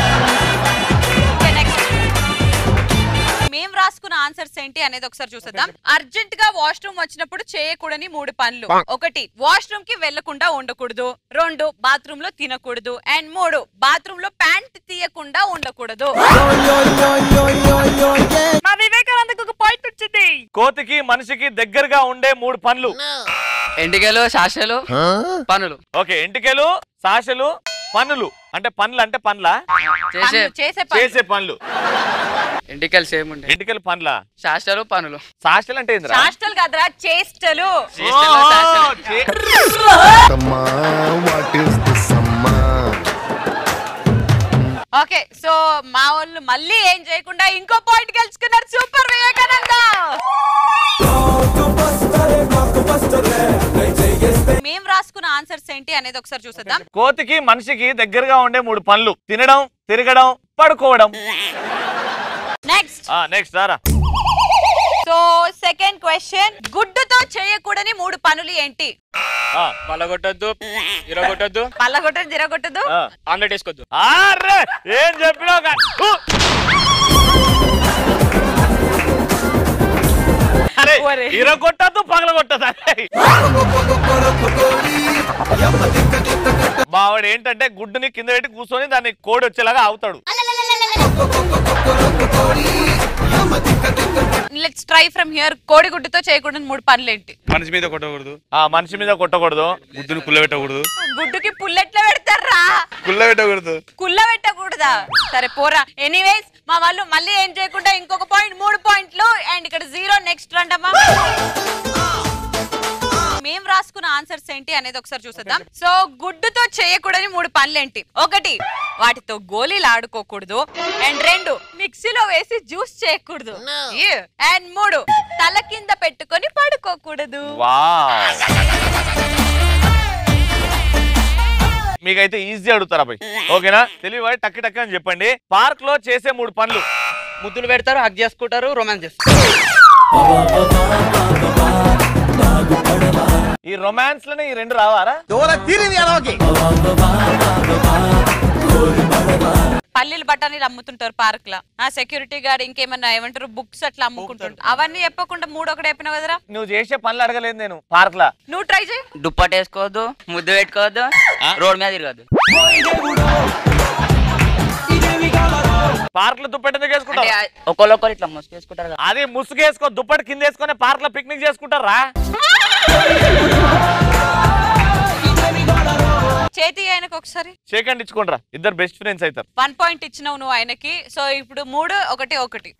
మేం రాసుకున్న ఆన్సర్స్ ఏంటి అనేది ఒకసారి చూసేద్దాం అర్జెంట్ గా వాష్రూమ్ వచ్చినప్పుడు చేయకూడని మూడు పనులు ఒకటి వాష్రూమ్ కి వెళ్లకుండా ఉండకూడదు రెండు బాత్రూమ్ లో తినకూడదు అండ్ మూడు బాత్రూమ్ లో ప్యాంట్ తీయకుండా ఉండకూడదు మా వివేకానందకు ఒక పాయింట్ వచ్చింది కోతికి మనిషికి దగ్గరగా ఉండే మూడు పనులు ఎంటికలు శాస్త్రాలు పనులు ఓకే ఎంటికలు సాషలు పనులు అంటే పనులు అంటే పనులా చేసే చేసే చేసే పనులు ఎంటికలు సేమ్ ఉంటాయి ఎంటికలు పనులా శాస్త్రాలు పనులు సాషలు అంటే ఏందిరా హాస్టల్ కదరా చేష్టలు చేష్టలు, శాస్త్రాలు. అమ్మా వాట్ ఈస్ దిస్ అమ్మా ఓకే సో మా వాళ్ళు మళ్ళీ ఏం చేయకుండా ఇంకో పాయింట్ గెలుచుకున్నారు సూపర్ వివేకానంద మేం రాసుకున్న ఆన్సర్స్ ఏంటి అనేది ఒకసారి చూసేద్దాం కోతికి మనిషికి దగ్గరగా ఉండే మూడు పనులు తినడం తిరగడం పడుకోవడం నెక్స్ట్ ఆ నెక్స్ట్ సారా సో సెకండ్ క్వశ్చన్ గుడ్డుతో చేయకూడని మూడు పనులు ఏంటి పలగొట్టద్దు ఇరగొట్టద్దు పల్లగొట్టదు జిరగొట్టదు ఆమ్లెట్ వేసుకోవద్దు ఆర్రే ఏం చెప్పినావు కా- ఊ! అరే ఇరగొట్టద్దు పగలగొట్టదు అరే మావాడు ఏంటంటే గుడ్డుని కింద పెట్టి కూర్చొని దాన్ని కోడి వచ్చేలాగా అవుతాడు లెట్స్ ట్రై ఫ్రమ్ హియర్ కోడి గుడ్డుతో చేయకూడని మూడు పనులు ఏంటి మనిషి మీద కొట్టకూడదు ఆ మనిషి మీద కొట్టకూడదు గుద్దును కుల్ల పెట్టకూడదు గుడ్డుకి పుల్లెట్లా పెడతారా కుల్ల పెట్టకూడదు కుల్ల పెట్టకూడదా సరే పోరా ఎనీవేస్ మా వాళ్ళు మళ్ళీ ఏం చేయకుండా ఇంకొక పాయింట్ మూడు పాయింట్లు అండ్ ఇక్కడ జీరో నెక్స్ట్ రండమ్మా మేము రాసుకున్న ఆన్సర్స్ ఏంటి అనేది ఒకసారి చూసేద్దాం సో గుడ్డుతో చేయకూడని మూడు పనులేంటి ఒకటి వాటితో గోళీలు ఆడుకోకూడదు అండ్ రెండు మిక్సీలో వేసి జ్యూస్ చేయకూడదు అండ్ మూడు తల కింద పెట్టుకొని పడుకోకూడదు వావ్ మీకైతే ఈజీ అడుగుతారా పోయి ఓకేనా తెలివి టక్కి టక్కి అని చెప్పండి పార్క్ లో చేసే మూడు పనులు ముద్దులు పెడతారు హక్ చేసుకుంటారు రొమాన్స్ చేస్తారు ఈ రొమాన్స్ లోనే ఈ రెండు రావారా పల్లీలు బఠానీలు అమ్ముతుంటారు పార్క్ లో ఆ సెక్యూరిటీ గార్డ్ ఇంకేమన్నా ఏమంటారు బుక్స్ అట్లా అమ్ముకుంటుంటారు అవన్నీ చెప్పకుండా మూడు ఒకటి చెప్పిన కదరా నువ్వు చేసే పనులు అడగలేదు నేను పార్క్ లా నువ్వు ట్రై చేయి దుప్పటి వేసుకోవద్దు ముద్దు పెట్టుకోవద్దు రోడ్ మీద తిరగద్దు పార్క్ లో దుప్పటి ఎందుకు వేసుకుంటావు ఒకళ్ళొకరు ఇట్లా ముసుకేసుకుంటారు కదా అది ముసుగేసుకో దుప్పటి కింద వేసుకొని పార్క్ లో పిక్నిక్ చేసుకుంటారా చేతి ఆయనకు ఒకసారి షేకండి ఇచ్చుకుంటారా ఇద్దరు బెస్ట్ ఫ్రెండ్స్ అవుతారు వన్ పాయింట్ ఇచ్చినావు నువ్వు ఆయనకి సో ఇప్పుడు మూడు ఒకటి ఒకటి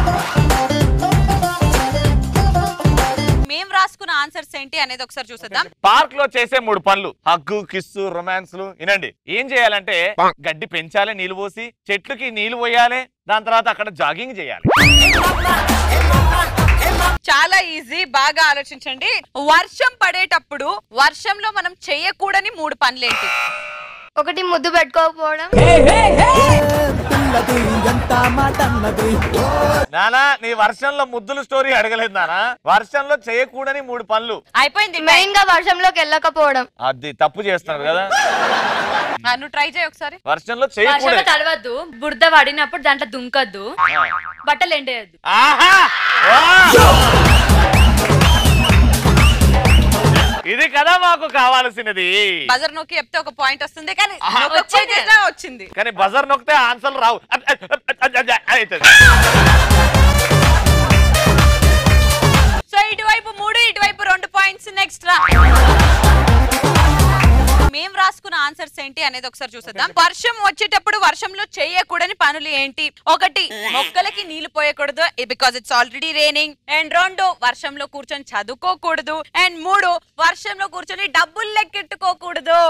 మేం రాసుకున్న ఆన్సర్స్ ఏంటి అనేది ఒకసారి చూసేద్దాం పార్క్ లో చేసే మూడు పనులు హగ్గు కిస్సు రొమాన్స్లు వినండి ఏం చేయాలంటే గడ్డి పెంచాలి నీళ్లు పోసి చెట్లకి నీళ్లు పోయాలి దాని తర్వాత అక్కడ జాగింగ్ చేయాలి చాలా ఈజీ బాగా ఆలోచించండి వర్షం పడేటప్పుడు వర్షంలో మనం చేయకూడని మూడు పనులేంటి ఒకటి ముద్దు పెట్టుకోకపోవడం నానా నీ వర్షంలో ముద్దుల స్టోరీ అడగలేదు నానా వర్షంలో చేయకూడని మూడు పనులు అయిపోయింది మెయిన్ గా వర్షంలోకి వెళ్ళకపోవడం అది తప్పు చేస్తున్నారు కదా ఆ, నువ్వు ట్రై చేయి ఒకసారి వర్షంలో వర్షంలో చేయకూడదు తడవద్దు బురద పడినప్పుడు దాంట్లో దుంకద్దు బట్టలు ఎండేయద్దు ఆహా ఇది కదా మాకు కావాల్సినది బజర్ నొక్కి చెప్తే ఒక పాయింట్ వస్తుంది కానీ ఆహా. నొక్కకపోతే ఎట్లా వచ్చింది కానీ బజర్ నొక్కితే ఆన్సర్లు రావు అద్ అద్ అద్ అద్ అద్ అద్ అవుతుంది సో ఇటువైపు మూడు ఇటువైపు రెండు పాయింట్స్ నెక్స్ట్ రా మేం రాసుకున్న ఆన్సర్స్ ఏంటి అనేది ఒకసారి చూసేద్దాం వర్షం వచ్చేటప్పుడు వర్షంలో చేయకూడని పనులు ఏంటి ఒకటి మొక్కలకి నీళ్లు పోయకూడదు because it's already raining and రెండు వర్షంలో కూర్చొని చదువుకోకూడదు అండ్ మూడు వర్షంలో కూర్చొని డబ్బులు లెక్కెట్టుకోకూడదు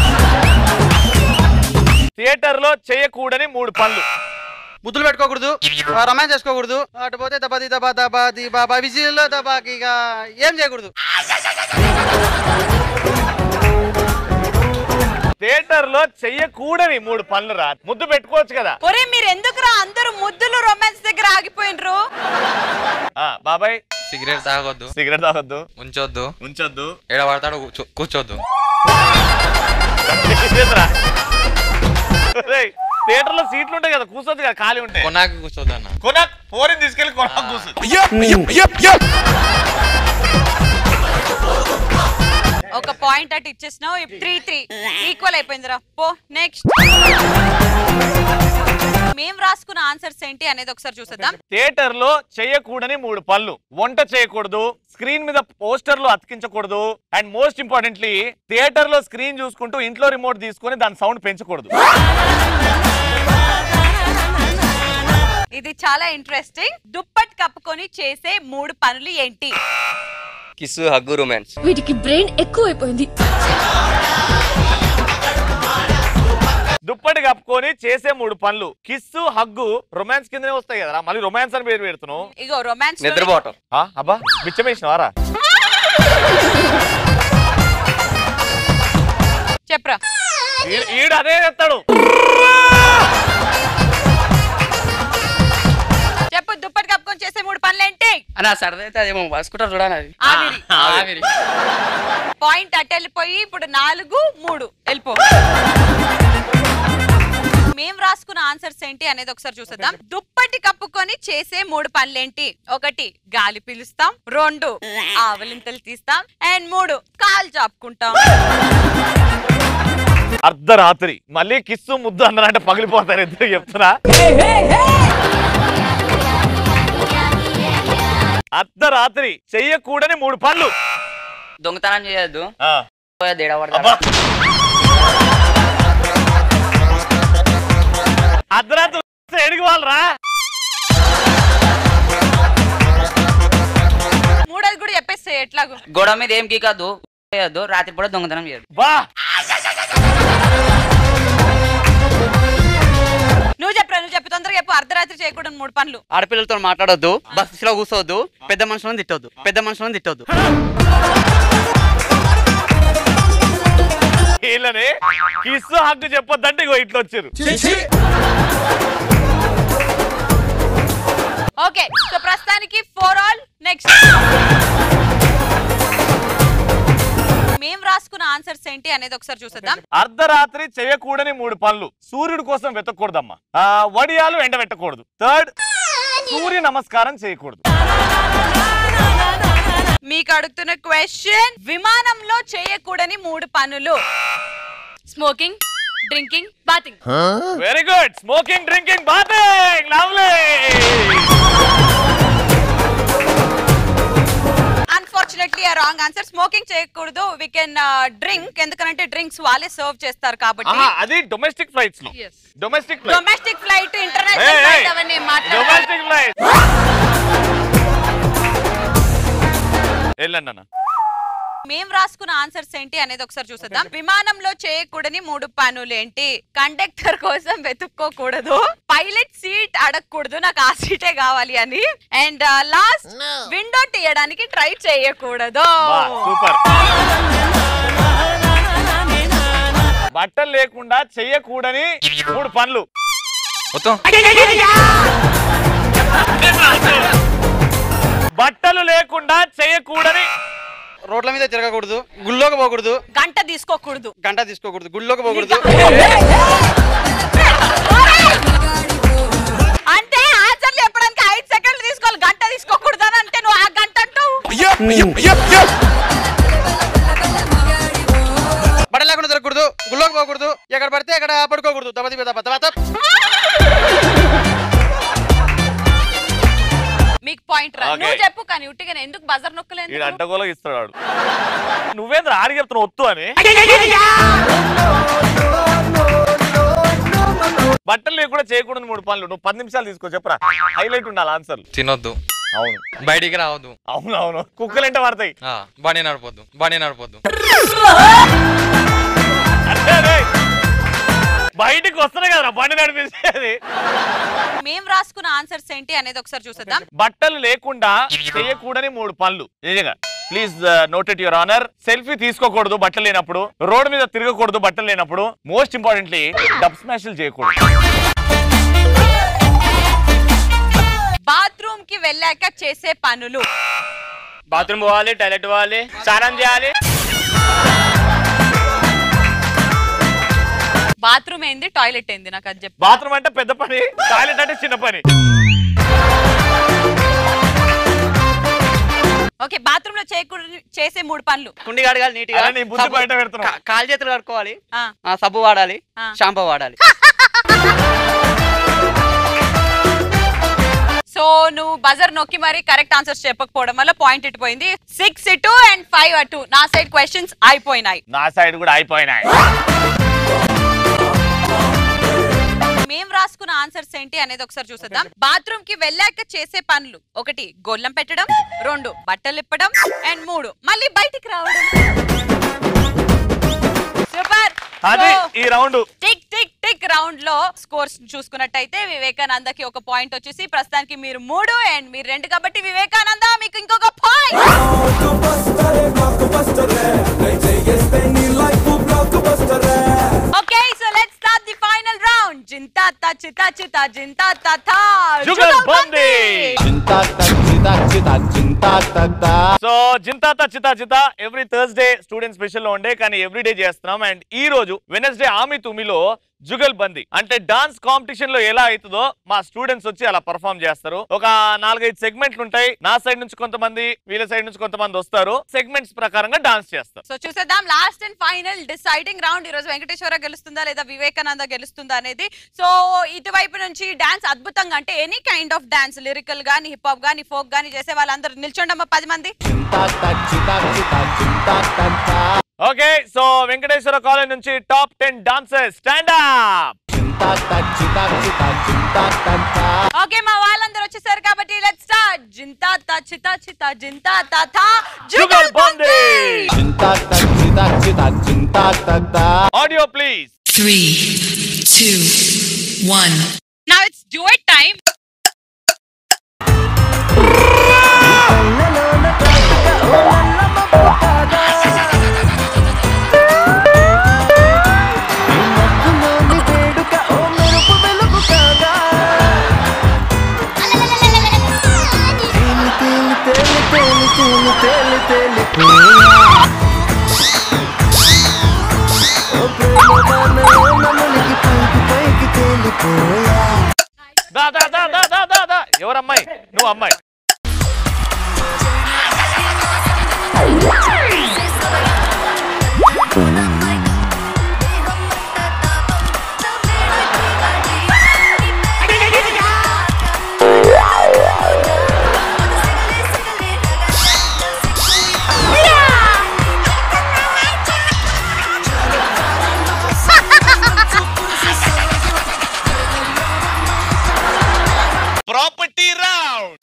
థియేటర్ లో చేయకూడని మూడు పనులు ముద్దులు పెట్టుకోకూడదు రొమాన్స్ చేసుకోకూడదు అటు పోతే దబాది దబా దబాది బాబా విజిల్ దబాకి ఇక ఏం చేయకూడదు థియేటర్ లో చెయ్యకూడని మూడు పనులు రా ముద్దు పెట్టుకోవచ్చు కదా ఒరే మీరు ఎందుకురా అందరూ ముద్దులు రొమాన్స్ దగ్గర ఆగిపోయినరు ఆ బాబాయ్ సిగరెట్ తాగొద్దు సిగరెట్ తాగొద్దు ఉంచొద్దు ఉంచొద్దు ఎడ పడతాడు కూర్చో- కూర్చోద్దు థియేటర్ లో సీట్లు ఉంటాయి కదా కూర్చోద్దు కదా ఖాళీ ఉంటాయి కొనాకి కూర్చోద్దు అన్న కొన పోరిని తీసుకెళ్లి కొన కూర్చోద్దు ఒక పాయింట్ అటు ఇచ్చేసినావు త్రీ త్రీ ఈక్వల్ అయిపోయిందిరా పో నెక్స్ట్ మేం రాసుకున్న ఆన్సర్స్ ఏంటి అనేది ఒకసారి చూసేద్దాం థియేటర్ లో చేయకూడని మూడు పనులు వంట చేయకూడదు స్క్రీన్ మీద పోస్టర్లు అతికించకూడదు అండ్ మోస్ట్ ఇంపార్టెంట్లీ థియేటర్ లో స్క్రీన్ చూసుకుంటూ ఇంట్లో రిమోట్ తీసుకొని దాని సౌండ్ పెంచకూడదు ఇది చాలా ఇంట్రెస్టింగ్ దుప్పట్ కప్పుకొని చేసే మూడు పనులు ఏంటి కిస్ హగ్గు రొమాన్స్ వీటికి బ్రెయిన్ ఎక్కువైపోయింది దుప్పటి కప్పుకొని చేసే మూడు పనులు కిస్సు హగ్గు రొమాన్స్ కిందనే వస్తాయి కదా మళ్ళీ రొమాన్స్ అని పేరు పెడుతున్నావు ఇగో రొమాన్స్ నిద్రపోవటం ఆ, అబ్బా బిచ్చమేసినవారా చెప్పరా ఈ- ఈడు అదే చెప్తాడు చెప్పు దుప్పటి కప్పుకొని చేసే మూడు పనులు ఏంటి అన్న సరదా అయితే అదేమో వాసుకుంటారు చూడాలి అది ఆవిరి ఆవిరి పాయింట్ అటు వెళ్ళిపోయి ఇప్పుడు నాలుగు మూడు వెళ్ళిపో మేం రాసుకున్న ఆన్సర్స్ ఏంటి అనేది ఒకసారి చూసేద్దాం దుప్పటి కప్పుకొని చేసే మూడు పనులేంటి ఒకటి గాలి పీలుస్తాం రెండు ఆవలింతలు తీస్తాం అండ్ మూడు కాలు చాపుకుంటాం అర్ధరాత్రి మళ్ళీ కిస్సు ముద్దు అన్నారంటే పగిలిపోతారు ఇద్దరు చెప్తున్నా అర్ధరాత్రి చెయ్యకూడని మూడు పనులు దొంగతనం చేయొద్దు ఆ. దేడ పడతాడు అర్ధరాత్రి ఎడిగి వాళ్ళరా మూడోది కూడా చెప్పేస్తే ఎట్లాగో గోడ మీద ఏం గీకద్దు చేయొద్దు రాత్రి పూట దొంగతనం చేయదు బా నువ్వు చెప్పరా నువ్వు చెప్పు తొందరగా చెప్పు అర్ధరాత్రి చేయకూడదు మూడు పనులు ఆడపిల్లలతో మాట్లాడొద్దు బస్సులో కూర్చోవద్దు పెద్ద మనుషులను తిట్టొద్దు పెద్ద మనుషులను తిట్టొద్దు వీళ్ళని కిస్సు హక్కు చెప్పొద్దంటే ఇగో ఇట్లా వచ్చారు ఓకే సో ప్రస్తుతానికి ఫోర్ ఆల్ నెక్స్ట్ మేము రాసుకున్న ఆన్సర్స్ ఏంటి అనేది ఒకసారి చూసేద్దాం అర్ధరాత్రి చేయకూడని మూడు పనులు సూర్యుడి కోసం వెతకూడదమ్మా ఆ, వడియాలు ఎండబెట్టకూడదు థర్డ్ సూర్య నమస్కారం చేయకూడదు మీకు అడుగుతున్న క్వశ్చన్ విమానంలో చేయకూడని మూడు పనులు smoking drinking bathing very good smoking drinking bathing lovely unfortunately uh wrong answer smoking చేయకూడదు వి కెన్ డ్రింక్ ఎందుకంటే డ్రింక్స్ వాళ్ళే సర్వ్ చేస్తారు కాబట్టి అది డొమెస్టిక్ ఫ్లైట్స్ లో domestic flight domestic flight international flight అవన్నీ మాట్లాడాలి డొమెస్టిక్ ఫ్లైట్ వెళ్ళండి అన్న మేము రాసుకున్న ఆన్సర్స్ ఏంటి అనేది ఒకసారి చూసేద్దాం విమానంలో చేయకూడని మూడు పనులు ఏంటి కండక్టర్ కోసం వెతుక్కోకూడదు పైలట్ సీట్ అడగకూడదు నాకు ఆ సీటే కావాలి అని అండ్ లాస్ట్ విండో తీయడానికి ట్రై చేయకూడదు సూపర్ బట్టలు లేకుండా చెయ్యకూడని మూడు పనులు మొత్తం బట్టలు లేకుండా చేయకూడని రోడ్ల మీద తిరగకూడదు గుళ్ళోకి పోకూడదు గంట తీసుకోకూడదు గంట తీసుకోకూడదు గుళ్ళోకి పోకూడదు అంటే ఆన్సర్లు చెప్పడానికి ఐదు సెకండ్లు తీసుకోవాలి గంట తీసుకోకూడదు అని అంటే నువ్వు ఆ గంట అంటూ బడ లేకుండా తిరగకూడదు గుళ్ళోకి పోకూడదు ఎక్కడ పడితే ఎక్కడ పడుకోకూడదు దబది దబ దబ దబ. మీకు పాయింట్ రా Okay. నువ్వు చెప్పు కానీ ఉట్టిగా ఎందుకు బజర్ నొక్కలేదు వీడు అడ్డగోలో ఇస్తాడు వాడు నువ్వేంద్ర ఆడి చెప్తున్నావు వద్దు అని బట్టలు లేకుండా చేయకూడదు మూడు పనులు నువ్వు పది నిమిషాలు తీసుకో చెప్పరా హైలైట్ ఉండాలి ఆన్సర్ తినొద్దు అవును బయటికి రావద్దు అవును అవును కుక్కలు ఎంట పడతాయి ఆ, బండి నడపొద్దు బండి నడపొద్దు అరే, అరే. బయటికి వస్తున్నాయి కదా బండి నడిపించేది మేము రాసుకున్న ఆన్సర్స్ ఏంటి అనేది ఒకసారి చూసేద్దాం బట్టలు లేకుండా చేయకూడని మూడు పనులు నిజంగా please noted your honour selfie తీసుకోకూడదు బట్టలు లేనప్పుడు రోడ్డు మీద తిరగకూడదు బట్టలు లేనప్పుడు మోస్ట్ ఇంపార్టెంట్లీ డబ్ స్మాష్లు చేయకూడదు బాత్రూమ్ కి వెళ్ళాక చేసే పనులు బాత్రూమ్ పోవాలి టాయిలెట్ పోవాలి స్నానం చేయాలి బాత్రూమ్ ఏంది టాయిలెట్ ఏంది నాకు అది చెప్పు బాత్రూమ్ అంటే పెద్ద పని టాయిలెట్ అంటే చిన్న పని ఓకే బాత్రూమ్ లో చేయకూడదు చేసే మూడు పనులు కుండి కడగాలి నీట్గా అరే, నీ బుద్ధి సబ్బు- బయట పెడుతున్నావు. కా- కాలు చేతులు కడుక్కోవాలి ఆ. ఆ, సబ్బు వాడాలి ఆ. షాంపూ వాడాలి సో నువ్వు బజర్ నొక్కి మరి కరెక్ట్ ఆన్సర్స్ చెప్పకపోవడం వల్ల పాయింట్ ఇటుపోయింది సిక్స్ ఇటు అండ్ ఫైవ్ అటు నా సైడ్ క్వశ్చన్స్ అయిపోయినాయి నా సైడ్ కూడా అయిపోయినాయి మేము రాసుకున్న ఆన్సర్స్ ఏంటి అనేది ఒకసారి చూసేద్దాం బాత్రూమ్ కి వెళ్ళాక చేసే పనులు ఒకటి గొల్లం పెట్టడం రెండు బట్టలు ఇప్పడం అండ్ మూడు మళ్ళీ బయటికి రావడం సూపర్ అది ఈ round tick tick tick round లో స్కోర్స్ చూసుకున్నట్టయితే వివేకానందకి ఒక పాయింట్ వచ్చేసి ప్రస్తుతానికి మీరు మూడు అండ్ మీరు రెండు కాబట్టి వివేకానంద మీకు ఇంకొక point okay so let's start the final round జింతా తా చితా చితా జింతా తా థా జుగల్బందీ. సో జింతాత చితా చితా ఎవ్రీ థర్స్డే స్టూడెంట్ స్పెషల్ లో ఉండే కానీ ఎవ్రీ డే చేస్తున్నాం అండ్ ఈ రోజు వెనస్డే ఆమె తుమిలో జుగల్ బంది అంటే డాన్స్ కాంపిటీషన్ లో ఎలా అవుతుందో మా స్టూడెంట్స్ వచ్చి అలా పర్ఫామ్ చేస్తారు ఒక నాలుగైదు సెగ్మెంట్లు ఉంటాయి నా సైడ్ నుంచి కొంతమంది వీళ్ళ సైడ్ నుంచి కొంతమంది వస్తారు సెగ్మెంట్స్ ప్రకారంగా డాన్స్ చేస్తారు సో చూసేద్దాం last and final deciding round ఈ రోజు వెంకటేశ్వర గెలుస్తుందా లేదా వివేకానంద గెలుస్తుందా అనేది సో ఇటువైపు నుంచి డాన్స్ అద్భుతంగా అంటే any kind of dance lyrical గానీ హిప్ హాప్ గానీ ఫోక్ గానీ చేసే వాళ్ళందరూ నిల్చోండమ్మా పది మంది ఓకే సో వెంకటేశ్వర కాలేజ్ నుంచి top ten dancers stand up okay మా వాళ్ళందరూ వచ్చేసారు కాబట్టి లెట్స్ స్టార్ట్ జింతా తా చితా చితా జింతా తా థా జుగల్ బందీ జుగల్బందీ పుట్టక audio please Three, two, one. Now it's duet time. దా దా దా దా దా దా దా ఎవరమ్మాయి నువ్వు అమ్మాయి ప్రాపర్టీ రౌండ్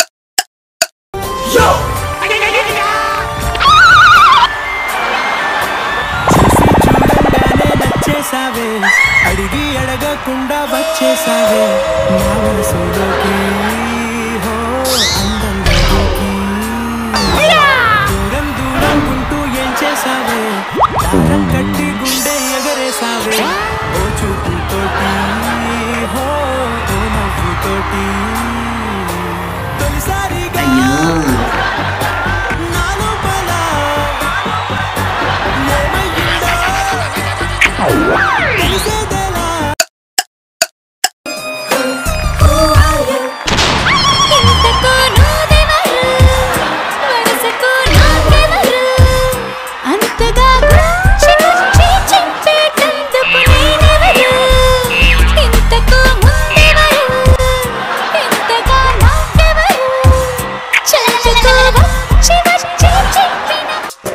నచ్చేసావే అడిగి అడగకుండా వచ్చేసావే నా మనసులోకి హో అందంలోకి దూరం దూరం ఉంటూ ఏం చేసావే దారం కట్టి గుండె ఎగరేసావే ఓ చూపుతోటి హో ఓ నవ్వుతోటి తొలిసారిగా నా లోపల ఏమయ్యిందో తెలిసేదేలా అంతగా గుచ్చి గుచ్చి చెప్పేటందుకు నేనెవరు? ఇంతకు ముందెవరు? ఇంతగా నాకెవరు? చెంతకు వచ్చి వచ్చి చెప్పిన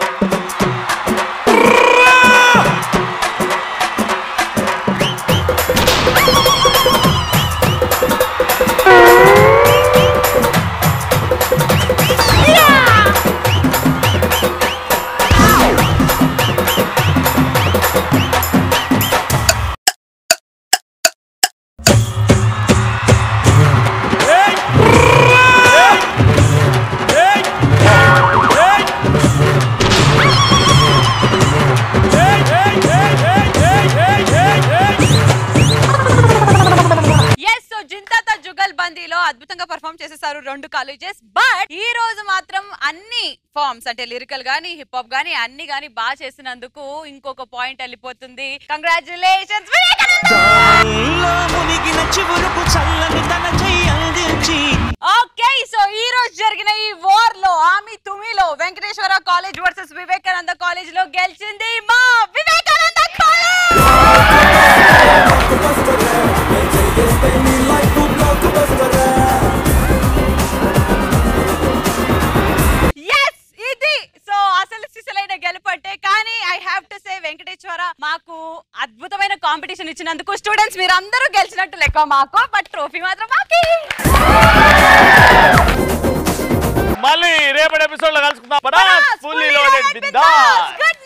ఎస్ సో జింతాత జుగల్ బందీలో అద్భుతంగా పర్ఫామ్ చేసేసారు రెండు కాలేజెస్ బట్ ఈ రోజు మాత్రం అన్ని ఫార్మ్స్ అంటే లిరికల్ గానీ హిప్ హాప్ గానీ అన్ని గానీ బాగా చేసినందుకు ఇంకొక పాయింట్ వెళ్ళిపోతుంది కంగ్రాచులేషన్స్ గాల్లో మునిగిన చివురుకు చల్లని తన చెయ్యి అందించి ఓకే సో ఈ రోజు జరిగిన ఈ వార్ లో ఆమె తుమిలో Venkateswara college versus Vivekananda college లో గెలిచింది మా వివేకానంద కాలేజ్ ఎస్ ఇది సో అసలు సిసలైన గెలుపట్టే కానీ I have to say Venkateswara మాకు అద్భుతమైన కాంపిటీషన్ ఇచ్చినందుకు స్టూడెంట్స్ మీరు అందరూ గెలిచినట్టు లెక్క మాకు బట్ ట్రోఫీ మాత్రం మాకి మళ్ళీ రేపటి ఎపిసోడ్ లో కలుసుకుందాం ఫుల్లీ లోడెడ్ బిందాస్ గుడ్